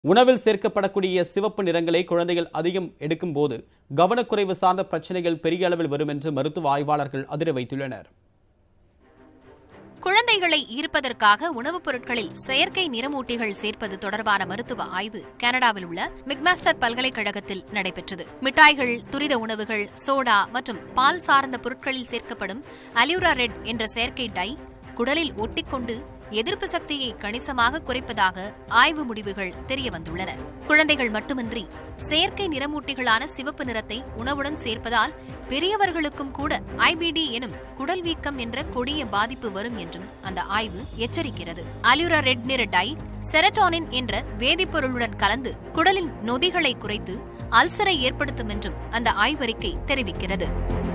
உணவில் சேர்க்கப்படக்கூடிய சிவப்பு நிறங்களை குழந்தைகள் அதிகம் எடுக்கும்போது கவனக்குறைவு சார்ந்த பிரச்சனைகள் பெரிய அளவில் வரும் என்று மருத்துவ ஆய்வாளர்கள் அதிர வைத்துள்ளனர் குழந்தைகளை ஈர்ப்பதற்காக உணவுப் பொருட்களில் செயற்கை நிறமூட்டிகள் சேர்ப்பது தொடர்பான மருத்துவ ஆய்வு கனடாவில் உள்ள மிக்மாஸ்டர் பல்கலைக்கழகத்தில் நடைபெற்றது மிட்டாய்கள் துரித உணவுகள் சோடா மற்றும் பால் சார்ந்த பொருட்களில் சேர்க்கப்படும் அலியூரா ரெட் என்ற செயற்கை டை குடலில் ஒட்டிக்கொண்டு எதிர்ப்பு சக்தியை கணிசமாக குறைப்பதாக ஆய்வு முடிவுகள் தெரியவந்துள்ளன குழந்தைகள் மட்டுமின்றி செயற்கை நிறமூட்டிகளான சிவப்பு நிறத்தை உணவுடன் சேர்ப்பதால் பெரியவர்களுக்கும் கூட ஐபிடி எனும் குடல் வீக்கம் என்ற கொடிய பாதிப்பு வரும் என்றும் அந்த ஆய்வு எச்சரிக்கிறது அலியூரா ரெட் நிற டை செரட்டானின் என்ற வேதிப்பொருளுடன் கலந்து குடலின் நொதிகளை குறைத்து அல்சரை ஏற்படுத்தும் என்றும் அந்த ஆய்வறிக்கை தெரிவிக்கிறது